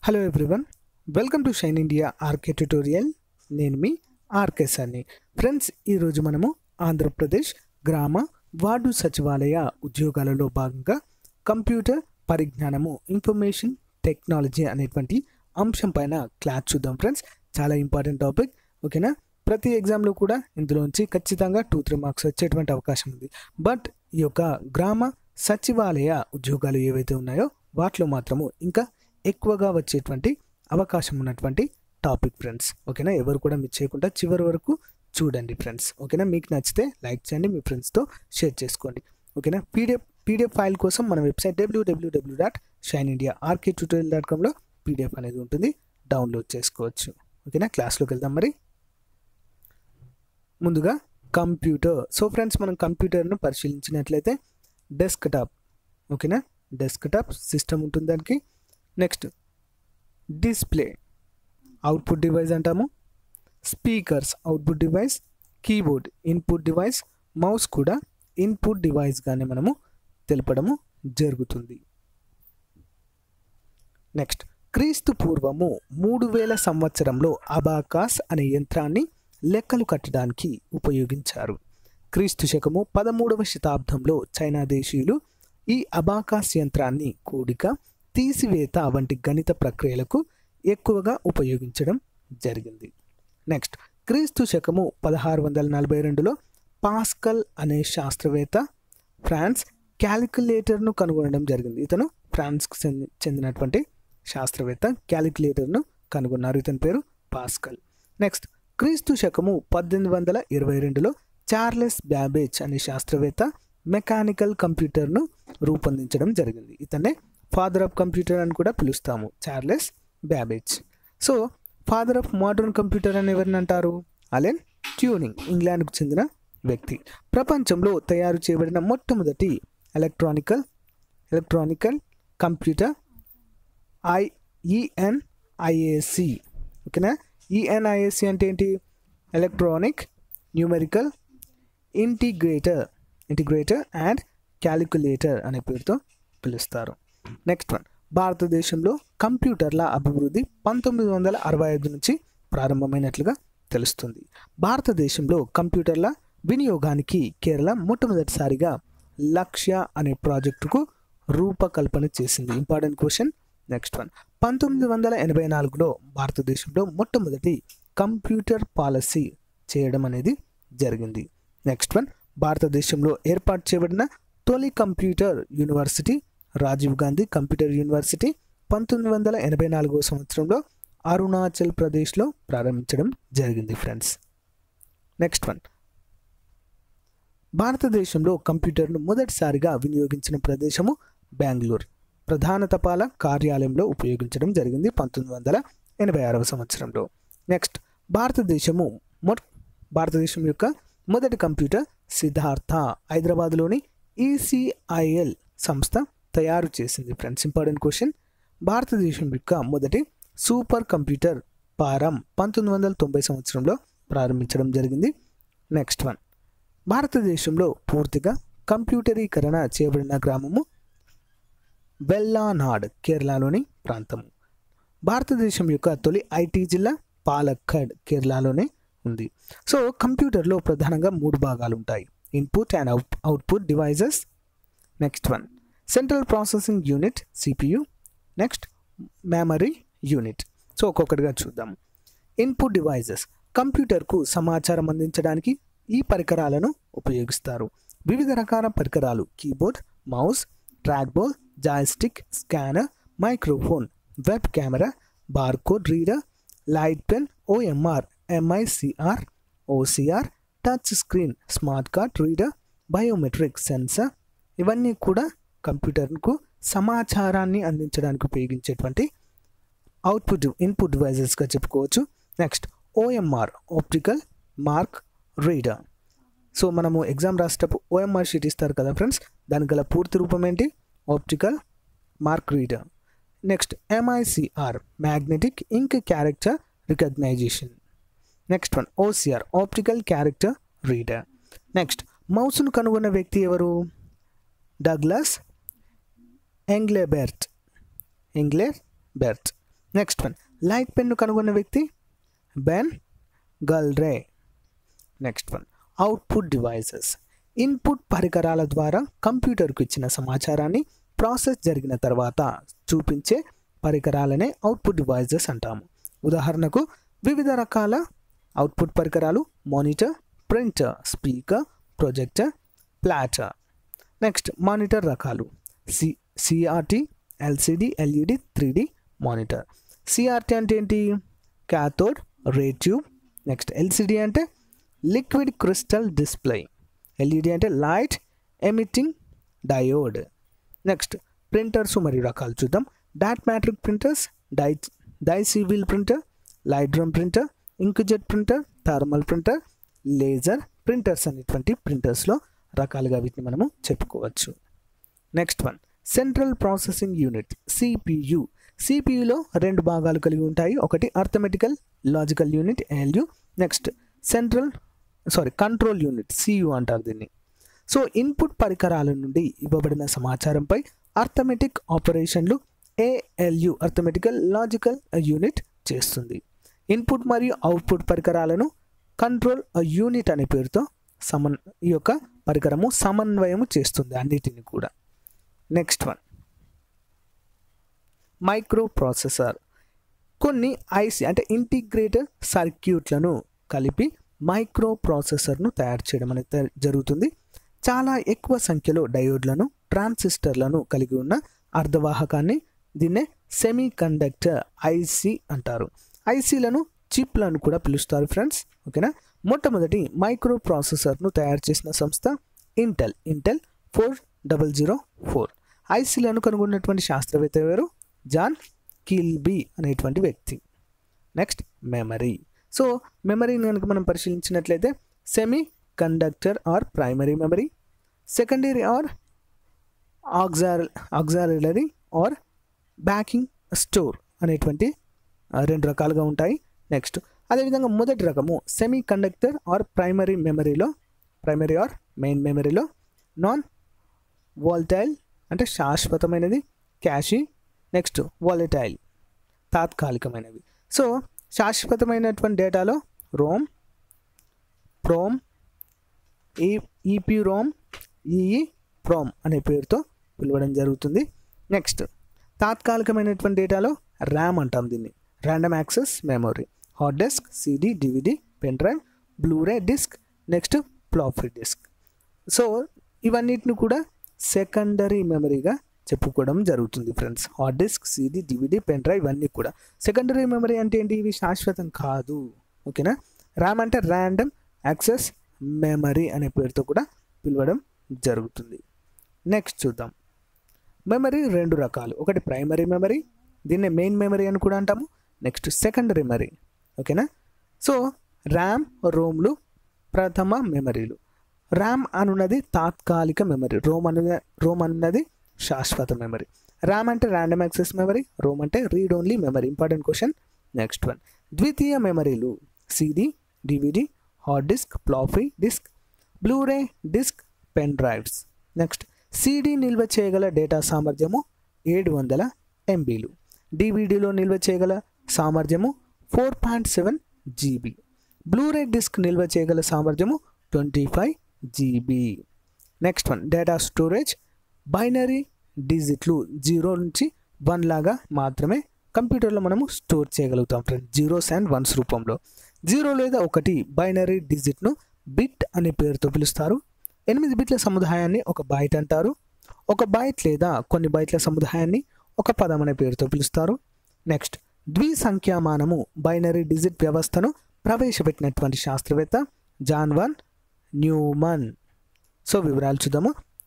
hello everyone welcome to Shine India RK tutorial నేను మీ RK సార్ని ఫ్రెండ్స్ ఈరోజు మనము ఆంధ్రప్రదేశ్ గ్రామ వార్డు సచివాలయ ఉద్యోగాలలో భాగంగా కంప్యూటర్ పరిజ్ఞానము ఇన్ఫర్మేషన్ టెక్నాలజీ అనేటువంటి అంశం పైన క్లాస్ చూద్దాం ఫ్రెండ్స్ చాలా ఇంపార్టెంట్ టాపిక్ ఓకేనా ప్రతి ఎగ్జామ్లో కూడా ఇందులోంచి ఖచ్చితంగా టూ త్రీ మార్క్స్ వచ్చేటువంటి అవకాశం ఉంది బట్ ఈ యొక్క గ్రామ సచివాలయ ఉద్యోగాలు ఏవైతే ఉన్నాయో వాటిలో మాత్రము ఇంకా ఎక్కువగా వచ్చేటువంటి అవకాశం ఉన్నటువంటి టాపిక్ ఫ్రెండ్స్ ఓకేనా ఎవరు కూడా మిస్ చేయకుండా చివరి వరకు చూడండి ఫ్రెండ్స్ ఓకేనా మీకు నచ్చితే లైక్ చేయండి మీ ఫ్రెండ్స్తో షేర్ చేసుకోండి ఓకేనా పీడిఎఫ్ పీడిఎఫ్ ఫైల్ కోసం మన website WWW dot Shine India RK tutorial dot కామ్లో పీడిఎఫ్ అనేది ఉంటుంది డౌన్లోడ్ చేసుకోవచ్చు ఓకేనా క్లాస్లోకి వెళ్దాం మరి ముందుగా కంప్యూటర్ సో ఫ్రెండ్స్ మనం కంప్యూటర్ను పరిశీలించినట్లయితే డెస్క్టాప్ ఓకేనా డెస్క్టాప్ సిస్టమ్ ఉంటుంది దానికి నెక్స్ట్ డిస్ప్లే అవుట్పుట్ డివైస్ అంటాము speakers output device keyboard input device mouse కూడా ఇన్పుట్ డివైస్గానే మనము తెలపడము జరుగుతుంది నెక్స్ట్ క్రీస్తు పూర్వము మూడు వేల సంవత్సరంలో అబాకాస్ అనే యంత్రాన్ని లెక్కలు కట్టడానికి ఉపయోగించారు క్రీస్తు శకము పదమూడవ శతాబ్దంలో చైనా దేశీయులు ఈ అబాకాస్ యంత్రాన్ని కూడిక తీసివేత వంటి గణిత ప్రక్రియలకు ఎక్కువగా ఉపయోగించడం జరిగింది నెక్స్ట్ క్రీస్తు శకము పదహారు వందల నలభై రెండులో పాస్కల్ అనే శాస్త్రవేత్త ఫ్రాన్స్ క్యాలిక్యులేటర్ను కనుగొనడం జరిగింది ఇతను ఫ్రాన్స్కు చెంది చెందినటువంటి శాస్త్రవేత్త క్యాలిక్యులేటర్ను కనుగొన్నారు ఇతని పేరు పాస్కల్ నెక్స్ట్ క్రీస్తు శకము పద్దెనిమిది వందల ఇరవై రెండులో చార్లెస్ బ్యాబేజ్ అనే శాస్త్రవేత్త మెకానికల్ కంప్యూటర్ను రూపొందించడం జరిగింది ఇతనే ఫాదర్ ఆఫ్ కంప్యూటర్ అని కూడా పిలుస్తాము Charles Babbage so father of modern computer అని ఎవరిని అంటారు అలెన్ ట్యూనింగ్ ఇంగ్లాండ్కు చెందిన వ్యక్తి ప్రపంచంలో తయారు చేయబడిన మొట్టమొదటి ఎలక్ట్రానికల్ ఎలక్ట్రానికల్ కంప్యూటర్ ఐ ఈఎన్ఐఏసి ఓకేనా ఈఎన్ఐఏసి అంటే ఏంటి electronic numerical integrator integrator and calculator అనే పేరుతో పిలుస్తారు నెక్స్ట్ వన్ భారతదేశంలో కంప్యూటర్ల అభివృద్ధి పంతొమ్మిది వందల అరవై ఐదు నుంచి ప్రారంభమైనట్లుగా తెలుస్తుంది భారతదేశంలో కంప్యూటర్ల వినియోగానికి కేరళ మొట్టమొదటిసారిగా లక్ష్య అనే ప్రాజెక్టుకు రూపకల్పన చేసింది ఇంపార్టెంట్ క్వశ్చన్ నెక్స్ట్ వన్ పంతొమ్మిది వందల ఎనభై నాలుగులో భారతదేశంలో మొట్టమొదటి కంప్యూటర్ పాలసీ చేయడం అనేది జరిగింది నెక్స్ట్ వన్ భారతదేశంలో ఏర్పాటు చేయబడిన తొలి computer university Rajiv Gandhi computer university పంతొమ్మిది వందల ఎనభై నాలుగవ సంవత్సరంలో అరుణాచల్ ప్రదేశ్లో ప్రారంభించడం జరిగింది ఫ్రెండ్స్ నెక్స్ట్ వన్ భారతదేశంలో కంప్యూటర్ను మొదటిసారిగా వినియోగించిన ప్రదేశము బెంగళూరు ప్రధాన తపాలా కార్యాలయంలో ఉపయోగించడం జరిగింది పంతొమ్మిది వందల ఎనభై ఆరవ సంవత్సరంలో నెక్స్ట్ భారతదేశము మొ భారతదేశం యొక్క మొదటి కంప్యూటర్ సిద్ధార్థ హైదరాబాద్లోని ఈసీఐఎల్ సంస్థ తయారు చేసింది ఫ్రెండ్స్ ఇంపార్టెంట్ క్వశ్చన్ భారతదేశం యొక్క మొదటి సూపర్ కంప్యూటర్ పారం పంతొమ్మిది వందల తొంభై సంవత్సరంలో ప్రారంభించడం జరిగింది నెక్స్ట్ వన్ భారతదేశంలో పూర్తిగా కంప్యూటరీకరణ చేయబడిన గ్రామము వెల్లానాడ్ కేరళలోని ప్రాంతము భారతదేశం యొక్క తొలి ఐటీ జిల్లా పాలక్కడ్ కేరళలోనే ఉంది సో కంప్యూటర్లో ప్రధానంగా మూడు భాగాలు ఉంటాయి input and out output devices next one central processing unit CPU next memory unit so ఒక్కొక్కటిగా చూద్దాం ఇన్పుట్ డివైజెస్ కంప్యూటర్కు సమాచారం అందించడానికి ఈ పరికరాలను ఉపయోగిస్తారు వివిధ రకాల పరికరాలు keyboard mouse trackball joystick scanner microphone web camera barcode reader light pen OMR MICR OCR touch screen smart card reader biometric sensor ఇవన్నీ కూడా కంప్యూటర్కు సమాచారాన్ని అందించడానికి ఉపయోగించేటువంటి అవుట్పుట్ ఇన్పుట్ డివైజెస్గా చెప్పుకోవచ్చు next OMR optical mark reader so మనము ఎగ్జామ్ రాసేటప్పుడు OMR sheet ఇస్తారు కదా ఫ్రెండ్స్ దానికి గల పూర్తి రూపం ఏంటి optical mark reader next MICR magnetic ink character recognition next one OCR optical character reader next మౌస్ను కనుగొన్న వ్యక్తి ఎవరు Douglas Engelbart Engelbart next one light pen కనుగొన్న వ్యక్తి Ben Gurley next one output devices input పరికరాల ద్వారా కంప్యూటర్కు ఇచ్చిన సమాచారాన్ని ప్రాసెస్ జరిగిన తర్వాత చూపించే పరికరాలనే అవుట్పుట్ డివైజెస్ అంటాము ఉదాహరణకు వివిధ రకాల అవుట్పుట్ పరికరాలు monitor printer speaker projector plotter next monitor రకాలు C CRT LCD LED three D monitor CRT అంటే ఏంటి cathode ray tube next LCD అంటే లిక్విడ్ క్రిస్టల్ డిస్ప్లే ఎల్ఈడి అంటే light emitting diode next printers మరియు రకాలు చూద్దాం డాట్ మ్యాట్రిక్ ప్రింటర్స్ డై daisy wheel printer light drum printer inkjet printer thermal printer laser printers అనేటువంటి ప్రింటర్స్లో రకాలుగా వీటిని మనము చెప్పుకోవచ్చు next one central processing unit CPU సిపియులో రెండు భాగాలు కలిగి ఉంటాయి ఒకటి arithmetical logical unit LU next central sorry control unit CU అంటారు దీన్ని సో ఇన్పుట్ పరికరాల నుండి ఇవ్వబడిన సమాచారంపై అర్థమెటిక్ ఆపరేషన్లు ఏఎల్యు అర్థమెటికల్ లాజికల్ యూనిట్ చేస్తుంది ఇన్పుట్ మరియు అవుట్పుట్ పరికరాలను కంట్రోల్ యూనిట్ అనే పేరుతో సమన్ ఈ యొక్క పరికరము సమన్వయము చేస్తుంది అన్నిటిని కూడా నెక్స్ట్ వన్ మైక్రో ప్రాసెసర్ కొన్ని ఐసి అంటే ఇంటిగ్రేటెడ్ సర్క్యూట్లను కలిపి మైక్రో ప్రాసెసర్ను తయారు చేయడం అనేది త- జరుగుతుంది చాలా ఎక్కువ సంఖ్యలో డయోడ్లను ట్రాన్సిస్టర్లను కలిగి ఉన్న అర్ధవాహకాన్ని దీన్నే సెమీ కండక్టర్ ఐసి అంటారు ఐసీలను చిప్లను కూడా పిలుస్తారు ఫ్రెండ్స్ ఓకేనా మొట్టమొదటి మైక్రో ప్రాసెసర్ను తయారు చేసిన సంస్థ Intel Intel four double zero four ఐసీలను కనుగొన్నటువంటి శాస్త్రవేత్త ఎవరు జాన్ కిల్బీ అనేటువంటి వ్యక్తి నెక్స్ట్ మెమరీ సో మెమరీని కనుక మనం పరిశీలించినట్లయితే semi conductor or primary memory secondary or ఆక్సార్ ఆక్సారిలరీ ఆర్ బ్యాకింగ్ స్టోర్ అనేటువంటి ఆ, రెండు రకాలుగా ఉంటాయి నెక్స్ట్ అదేవిధంగా మొదటి రకము సెమీ కండక్టర్ ఆర్ ప్రైమరీ మెమరీలో ప్రైమరీ ఆర్ మెయిన్ మెమరీలో నాన్ వాల్టైల్ అంటే శాశ్వతమైనది క్యాషీ నెక్స్ట్ వాలటైల్ తాత్కాలికమైనవి సో శాశ్వతమైనటువంటి డేటాలో ROM PROM E EPROM EEPROM అనే పేరుతో పిలవడం జరుగుతుంది నెక్స్ట్ తాత్కాలికమైనటువంటి డేటాలో ర్యామ్ అంటాం దీన్ని random access memory hard disk CD DVD pen drive Blu-ray disk next floppy disk so ఇవన్నిటిని కూడా సెకండరీ మెమరీగా చెప్పుకోవడం జరుగుతుంది friends hard disk CD DVD pen drive ఇవన్నీ కూడా సెకండరీ మెమరీ అంటే ఏంటి ఇవి శాశ్వతం కాదు ఓకేనా ర్యామ్ అంటే ర్యాండమ్ యాక్సెస్ మెమరీ అనే పేరుతో కూడా పిలవడం జరుగుతుంది నెక్స్ట్ చూద్దాం మెమరీ రెండు రకాలు ఒకటి ప్రైమరీ మెమరీ దీన్నే మెయిన్ మెమరీ అని కూడా అంటాము నెక్స్ట్ సెకండరీ మెమరీ ఓకేనా సో ర్యామ్ రోమ్లు ప్రథమ మెమరీలు ర్యామ్ అనున్నది తాత్కాలిక మెమరీ రోమ్ అను రోమ్ అనున్నది శాశ్వత మెమరీ ర్యామ్ అంటే ర్యాండమ్ యాక్సెస్ మెమరీ రోమ్ అంటే read only memory important question next one ద్వితీయ మెమరీలు CD DVD hard disk floppy disk Blu-ray disk pen drives next CD నిల్వ చేయగల డేటా సామర్థ్యము ఏడు వందల ఎంబీలు డివిడిలో నిల్వ చేయగల సామర్థ్యము four point seven GB Blu-ray disk నిల్వ చేయగల సామర్థ్యము twenty five GB next one data storage binary డిజిట్లు జీరో నుంచి వన్ లాగా మాత్రమే కంప్యూటర్లో మనము స్టోర్ చేయగలుగుతాం ఫ్రెండ్స్ జీరోస్ అండ్ వన్స్ రూపంలో జీరో లేదా ఒకటి బైనరీ డిజిట్ను బిట్ అనే పేరుతో పిలుస్తారు ఎనిమిది బిట్ల సముదాయాన్ని ఒక బైట్ అంటారు ఒక బైట్ లేదా కొన్ని బైట్ల సముదాయాన్ని ఒక పదం అనే పేరుతో పిలుస్తారు నెక్స్ట్ ద్విసంఖ్యామానము బైనరీ డిజిట్ వ్యవస్థను ప్రవేశపెట్టినటువంటి శాస్త్రవేత్త జాన్ వన్ న్యూమన్ సో వివరాలు చూద్దాము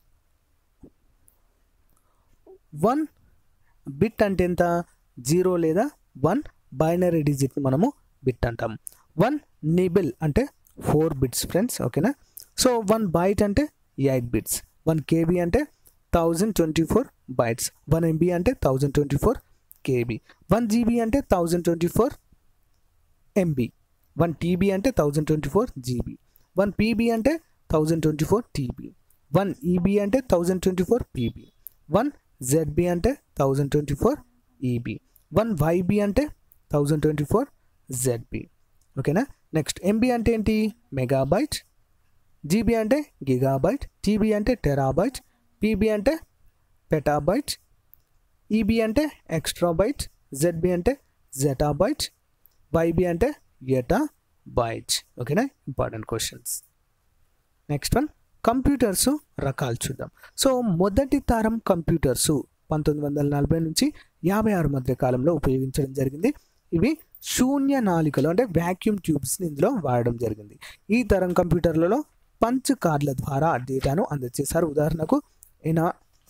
వన్ బిట్ అంటే ఎంత జీరో లేదా వన్ బైనరీ డిజిట్ మనము బిట్ అంటాం వన్ నిబిల్ అంటే ఫోర్ బిట్స్ ఫ్రెండ్స్ ఓకేనా సో వన్ బైట్ అంటే ఎయిట్ బిట్స్ వన్ కేబీ అంటే thousand twenty four bytes one MB అంటే thousand twenty four KB one GB అంటే thousand twenty four MB one TB అంటే thousand twenty four GB one PB అంటే thousand twenty four TB one EB అంటే thousand twenty four PB one ZB అంటే thousand twenty four EB one YB అంటే thousand twenty four ZB ఓకేనా next MB అంటే ఏంటి megabyte GB అంటే gigabyte TB అంటే terabyte PB అంటే పెటాబైట్ ఈబీ అంటే ఎక్స్ట్రాబైట్ జెడ్బి అంటే జెటాబైట్ వైబి అంటే ఎటా బైట్ ఓకేనా important questions next one computers రకాలు చూద్దాం సో మొదటి తరం కంప్యూటర్స్ పంతొమ్మిది వందల నలభై నుంచి యాభై ఆరు మధ్య కాలంలో ఉపయోగించడం జరిగింది ఇవి శూన్య నాలికలు అంటే వాక్యూమ్ ట్యూబ్స్ని ఇందులో వాడడం జరిగింది ఈ తరం కంప్యూటర్లలో పంచ్ కార్డుల ద్వారా డేటాను అందజేశారు ఉదాహరణకు ఎనా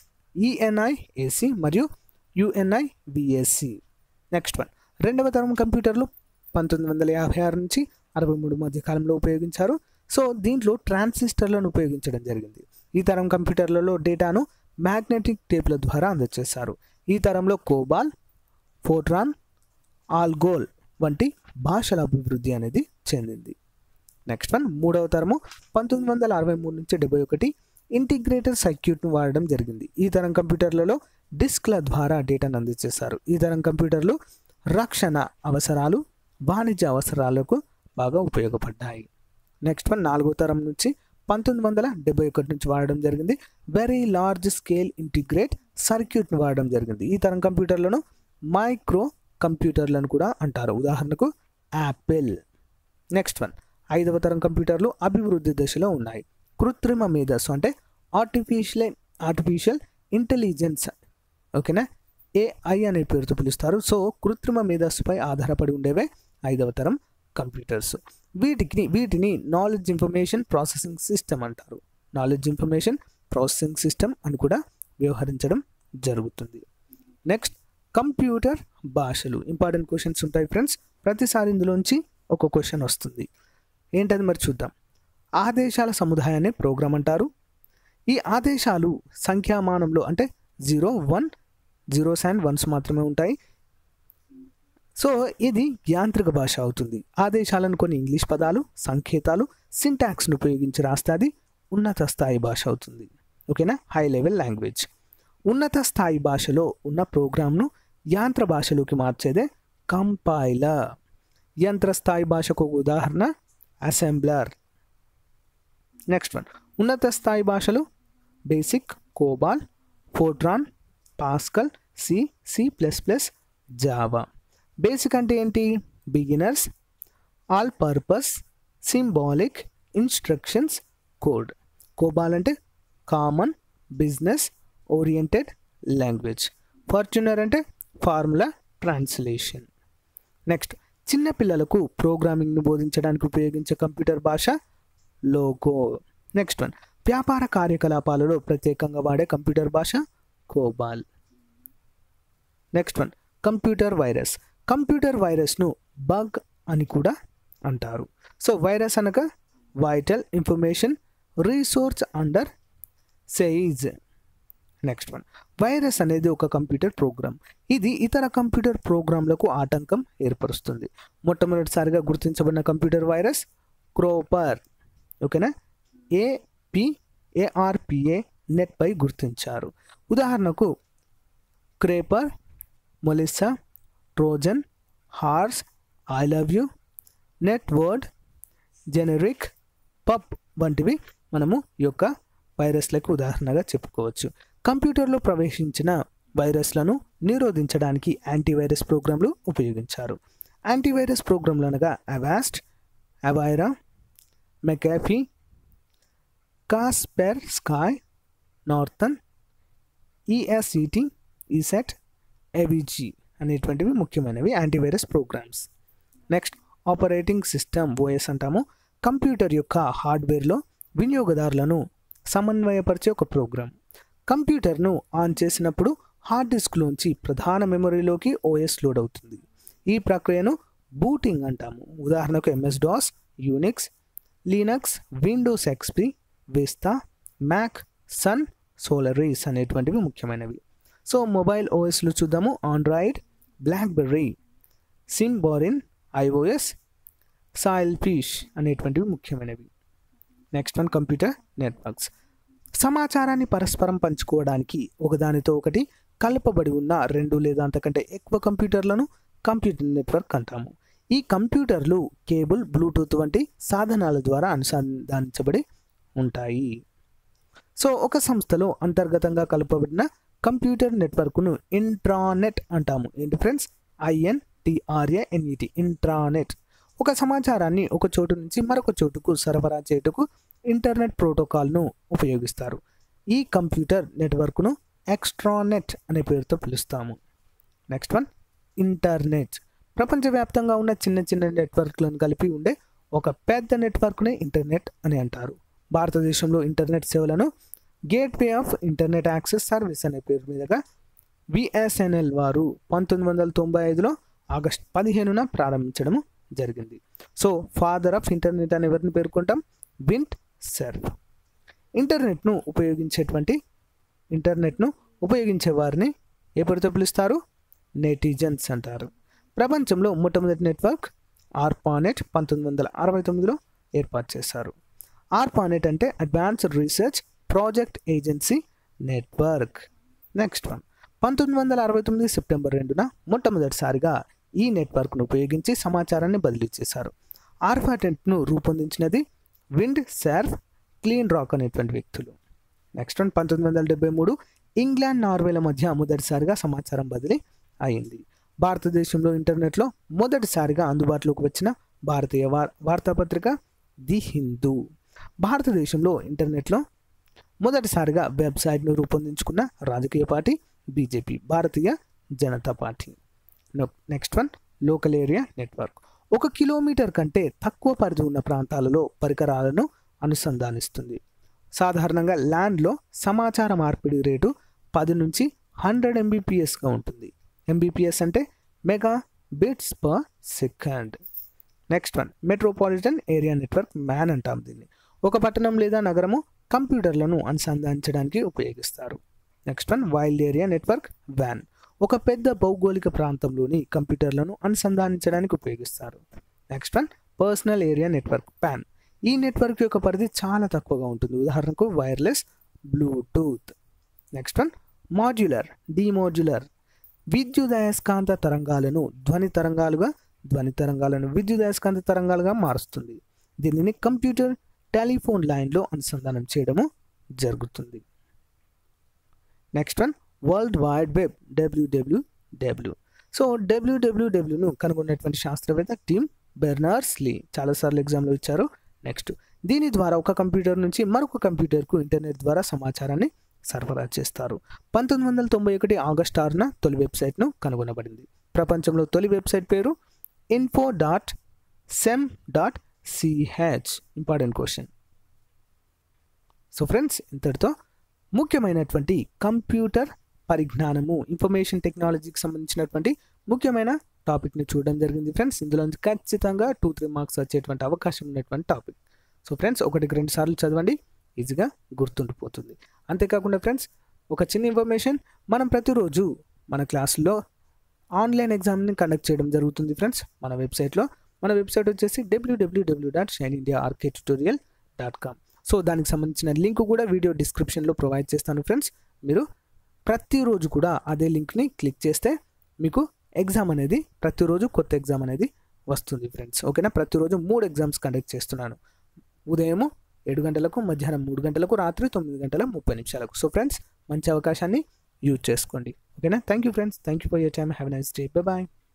ఈఎన్ఐ ఏసీ మరియు యుఎన్ఐ విఎస్సి నెక్స్ట్ వన్ రెండవ తరం కంప్యూటర్లు పంతొమ్మిది వందల యాభై ఆరు నుంచి అరవై మూడు మధ్య కాలంలో ఉపయోగించారు సో దీంట్లో ట్రాన్సిస్టర్లను ఉపయోగించడం జరిగింది ఈ తరం కంప్యూటర్లలో డేటాను మ్యాగ్నెటిక్ టేప్ల ద్వారా అందజేశారు ఈ తరంలో కోబాల్ ఫోట్రాన్ ఆల్గోల్ వంటి భాషల అభివృద్ధి అనేది చెందింది నెక్స్ట్ వన్ మూడవ తరము పంతొమ్మిది వందల అరవై మూడు నుంచి డెబ్బై ఒకటి ఇంటిగ్రేటెడ్ సర్క్యూట్ను వాడడం జరిగింది ఈ తరం కంప్యూటర్లలో డిస్క్ల ద్వారా డేటాను అందజేశారు ఈ తరం కంప్యూటర్లు రక్షణ అవసరాలు వాణిజ్య అవసరాలకు బాగా ఉపయోగపడ్డాయి నెక్స్ట్ వన్ నాలుగో తరం నుంచి పంతొమ్మిది వందల డెబ్బై ఒకటి నుంచి వాడడం జరిగింది వెరీ లార్జ్ స్కేల్ ఇంటిగ్రేట్ సర్క్యూట్ను వాడడం జరిగింది ఈ తరం కంప్యూటర్లను మైక్రో కంప్యూటర్లను కూడా అంటారు ఉదాహరణకు యాపిల్ నెక్స్ట్ వన్ ఐదవ తరం కంప్యూటర్లు అభివృద్ధి దశలో ఉన్నాయి కృత్రిమ మేధస్సు అంటే ఆర్టిఫిషియల్ ఆర్టిఫిషియల్ ఇంటెలిజెన్స్ ఓకేనా ఏఐ అనే పేరుతో పిలుస్తారు సో కృత్రిమ మేధస్సుపై ఆధారపడి ఉండేవే ఐదవ తరం కంప్యూటర్స్ వీటికి వీటిని నాలెడ్జ్ ఇన్ఫర్మేషన్ ప్రాసెసింగ్ సిస్టమ్ అంటారు నాలెడ్జ్ ఇన్ఫర్మేషన్ ప్రాసెసింగ్ సిస్టమ్ అని కూడా వ్యవహరించడం జరుగుతుంది నెక్స్ట్ కంప్యూటర్ భాషలు ఇంపార్టెంట్ క్వశ్చన్స్ ఉంటాయి ఫ్రెండ్స్ ప్రతిసారి ఇందులోంచి ఒక క్వశ్చన్ వస్తుంది ఏంటది మరి చూద్దాం ఆదేశాల సముదాయాన్ని ప్రోగ్రామ్ అంటారు ఈ ఆదేశాలు సంఖ్యామానంలో అంటే zero one zeros and ones మాత్రమే ఉంటాయి సో ఇది యాంత్రిక భాష అవుతుంది ఆదేశాలను కొన్ని ఇంగ్లీష్ పదాలు సంకేతాలు సింటాక్స్ను ఉపయోగించి రాస్తే అది ఉన్నత స్థాయి భాష అవుతుంది ఓకేనా హై లెవెల్ లాంగ్వేజ్ ఉన్నత స్థాయి భాషలో ఉన్న ప్రోగ్రామ్ను యాంత్ర భాషలోకి మార్చేదే కంపైలర్ యంత్ర స్థాయి భాషకు ఒక ఉదాహరణ అసెంబ్లర్ నెక్స్ట్ వన్ ఉన్నత స్థాయి భాషలు BASIC COBOL FORTRAN Pascal C C plus plus Java BASIC అంటే ఏంటి beginners all purpose symbolic instructions code COBOL అంటే కామన్ బిజినెస్ ఓరియంటెడ్ లాంగ్వేజ్ ఫార్చునర్ అంటే ఫార్ములా ట్రాన్స్లేషన్ నెక్స్ట్ చిన్నపిల్లలకు ప్రోగ్రామింగ్ను బోధించడానికి ఉపయోగించే కంప్యూటర్ భాష లోగో నెక్స్ట్ వన్ వ్యాపార కార్యకలాపాలలో ప్రత్యేకంగా వాడే కంప్యూటర్ భాష COBOL next one computer virus computer వైరస్ను బగ్ అని కూడా అంటారు సో వైరస్ అనగా vital information resource under seize next one virus అనేది ఒక కంప్యూటర్ ప్రోగ్రామ్ ఇది ఇతర కంప్యూటర్ ప్రోగ్రాంలకు ఆటంకం ఏర్పరుస్తుంది మొట్టమొదటిసారిగా గుర్తించబడిన కంప్యూటర్ వైరస్ క్రోపర్ ఓకేనా ఏపి ఏఆర్పిఏ నెట్పై గుర్తించారు ఉదాహరణకు Creeper Melissa Trojan horse I love you నెట్వర్డ్ జెనరిక్ పప్ వంటివి మనము ఈ యొక్క వైరస్లకు ఉదాహరణగా చెప్పుకోవచ్చు కంప్యూటర్లో ప్రవేశించిన వైరస్లను నిరోధించడానికి యాంటీవైరస్ ప్రోగ్రాంలు ఉపయోగించారు యాంటీవైరస్ ప్రోగ్రాంలు అనగా Avast Avira McAfee Kaspersky Norton ESET ESET AVG అనేటువంటివి ముఖ్యమైనవి antivirus programs next operating system OS అంటాము కంప్యూటర్ యొక్క హార్డ్వేర్లో వినియోగదారులను సమన్వయపరిచే ఒక ప్రోగ్రామ్ కంప్యూటర్ను ఆన్ చేసినప్పుడు హార్డ్ డిస్క్లోంచి ప్రధాన మెమరీలోకి ఓఎస్ లోడ్ అవుతుంది ఈ ప్రక్రియను బూటింగ్ అంటాము ఉదాహరణకు MS DOS Unix Linux Windows XP Vista Mac Sun Solaris అనేటువంటివి ముఖ్యమైనవి సో మొబైల్ ఓఎస్లు చూద్దాము Android BlackBerry Symbian iOS Sailfish అనేటువంటివి ముఖ్యమైనవి నెక్స్ట్ వన్ కంప్యూటర్ నెట్వర్క్స్ సమాచారాన్ని పరస్పరం పంచుకోవడానికి ఒకదానితో ఒకటి కలపబడి ఉన్న రెండు లేదా అంతకంటే ఎక్కువ కంప్యూటర్లను కంప్యూటర్ నెట్వర్క్ అంటాము ఈ కంప్యూటర్లు కేబుల్ బ్లూటూత్ వంటి సాధనాల ద్వారా అనుసంధానించబడి ఉంటాయి సో ఒక సంస్థలో అంతర్గతంగా కలపబడిన కంప్యూటర్ నెట్వర్క్ను ఇంట్రానెట్ అంటాము ఏంటి ఫ్రెండ్స్ ఐఎన్ టిఆర్ఏఎన్ఈటి ఇంట్రానెట్ ఒక సమాచారాన్ని ఒక చోటు నుంచి మరొక చోటుకు సరఫరా చేయుటకు ఇంటర్నెట్ ప్రోటోకాల్ను ఉపయోగిస్తారు ఈ కంప్యూటర్ నెట్వర్క్ను ఎక్స్ట్రానెట్ అనే పేరుతో పిలుస్తాము నెక్స్ట్ వన్ ఇంటర్నెట్ ప్రపంచవ్యాప్తంగా ఉన్న చిన్న చిన్న నెట్వర్క్లను కలిపి ఉండే ఒక పెద్ద నెట్వర్క్నే ఇంటర్నెట్ అని అంటారు భారతదేశంలో ఇంటర్నెట్ సేవలను gateway of internet access service అనే పేరు మీదుగా విఎస్ఎన్ఎల్ వారు పంతొమ్మిది వందల తొంభై ఐదులో ఆగస్ట్ పదిహేనున ప్రారంభించడం జరిగింది సో ఫాదర్ ఆఫ్ ఇంటర్నెట్ అని ఎవరిని పేర్కొంటాం వింట్ సెర్వ్ ఇంటర్నెట్ను ఉపయోగించేటువంటి ఇంటర్నెట్ను ఉపయోగించే వారిని ఏ పేరుతో పిలుస్తారు నెటిజన్స్ అంటారు ప్రపంచంలో మొట్టమొదటి నెట్వర్క్ ఆర్పానెట్ పంతొమ్మిది వందల అరవై తొమ్మిదిలో ఏర్పాటు చేశారు ఆర్పానెట్ అంటే advanced research project agency network next one పంతొమ్మిది వందల అరవై తొమ్మిది సెప్టెంబర్ రెండున మొట్టమొదటిసారిగా ఈ నెట్వర్క్ను ఉపయోగించి సమాచారాన్ని బదిలీ చేశారు ఆర్పానెట్ను రూపొందించినది విండ్ సర్వ్ క్లీన్ రాక్ అనేటువంటి వ్యక్తులు నెక్స్ట్ వన్ పంతొమ్మిది వందల డెబ్బై మూడు ఇంగ్లాండ్ నార్వేల మధ్య మొదటిసారిగా సమాచారం బదిలీ అయింది భారతదేశంలో ఇంటర్నెట్లో మొదటిసారిగా అందుబాటులోకి వచ్చిన భారతీయ వార్ వార్తాపత్రిక ది హిందూ భారతదేశంలో ఇంటర్నెట్లో మొదటిసారిగా వెబ్సైట్ను రూపొందించుకున్న రాజకీయ party BJP Bharatiya Janata party next one local area network ఒక కిలోమీటర్ కంటే తక్కువ పరిధి ఉన్న ప్రాంతాలలో పరికరాలను అనుసంధానిస్తుంది సాధారణంగా ల్యాండ్లో సమాచార మార్పిడి రేటు పది నుంచి హండ్రెడ్ ఎంబీపీఎస్గా ఉంటుంది ఎంబీపీఎస్ అంటే mega bits per second next one metropolitan area network MAN అంటాం దీన్ని ఒక పట్టణం లేదా నగరము కంప్యూటర్లను అనుసంధానించడానికి ఉపయోగిస్తారు next one wild area network వ్యాన్ ఒక పెద్ద భౌగోళిక ప్రాంతంలోని కంప్యూటర్లను అనుసంధానించడానికి ఉపయోగిస్తారు next one personal area network PAN ఈ నెట్వర్క్ యొక్క పరిధి చాలా తక్కువగా ఉంటుంది ఉదాహరణకు wireless Bluetooth next one modular demodular విద్యుదయస్కాంత తరంగాలను ధ్వని తరంగాలుగా ధ్వని తరంగాలను విద్యుదయస్కాంత తరంగాలుగా మారుస్తుంది దీనిని కంప్యూటర్ టెలిఫోన్ లైన్లో అనుసంధానం చేయడము జరుగుతుంది next one world wide web WWW so డబ్ల్యూడబ్ల్యూడబ్ల్యూను కనుగొన్నటువంటి శాస్త్రవేత్త టీమ్ బెర్నర్స్ లీ చాలాసార్లు ఎగ్జామ్లో ఇచ్చారు నెక్స్ట్ దీని ద్వారా ఒక కంప్యూటర్ నుంచి మరొక కంప్యూటర్కు ఇంటర్నెట్ ద్వారా సమాచారాన్ని సరఫరా చేస్తారు పంతొమ్మిది వందల తొంభై ఒకటి ఆగస్ట్ ఆరున తొలి వెబ్సైట్ను కనుగొనబడింది ప్రపంచంలో తొలి వెబ్సైట్ పేరు info dot CERN dot CH important question so friends ఇంతటితో ముఖ్యమైనటువంటి కంప్యూటర్ పరిజ్ఞానము ఇన్ఫర్మేషన్ టెక్నాలజీకి సంబంధించినటువంటి ముఖ్యమైన టాపిక్ని చూడడం జరిగింది ఫ్రెండ్స్ ఇందులో నుంచి ఖచ్చితంగా టూ త్రీ మార్క్స్ వచ్చేటువంటి అవకాశం ఉన్నటువంటి టాపిక్ సో ఫ్రెండ్స్ ఒకటికి రెండు సార్లు చదవండి ఈజీగా గుర్తుండిపోతుంది అంతేకాకుండా ఫ్రెండ్స్ ఒక చిన్న ఇన్ఫర్మేషన్ మనం ప్రతిరోజు మన క్లాసులో ఆన్లైన్ ఎగ్జామ్ని కండక్ట్ చేయడం జరుగుతుంది ఫ్రెండ్స్ మన వెబ్సైట్లో మన వెబ్సైట్ వచ్చేసి WWW dot Shine India RK tutorial dot com so దానికి సంబంధించిన లింక్ కూడా వీడియో డిస్క్రిప్షన్లో ప్రొవైడ్ చేస్తాను ఫ్రెండ్స్ మీరు ప్రతిరోజు కూడా అదే లింక్ని క్లిక్ చేస్తే మీకు ఎగ్జామ్ అనేది ప్రతిరోజు కొత్త ఎగ్జామ్ అనేది వస్తుంది ఫ్రెండ్స్ ఓకేనా ప్రతిరోజు మూడు ఎగ్జామ్స్ కండక్ట్ చేస్తున్నాను ఉదయము ఏడు గంటలకు మధ్యాహ్నం మూడు గంటలకు రాత్రి తొమ్మిది గంటల ముప్పై నిమిషాలకు సో ఫ్రెండ్స్ మంచి అవకాశాన్ని యూజ్ చేసుకోండి ఓకేనా thank you friends thank you for your time have nice day bye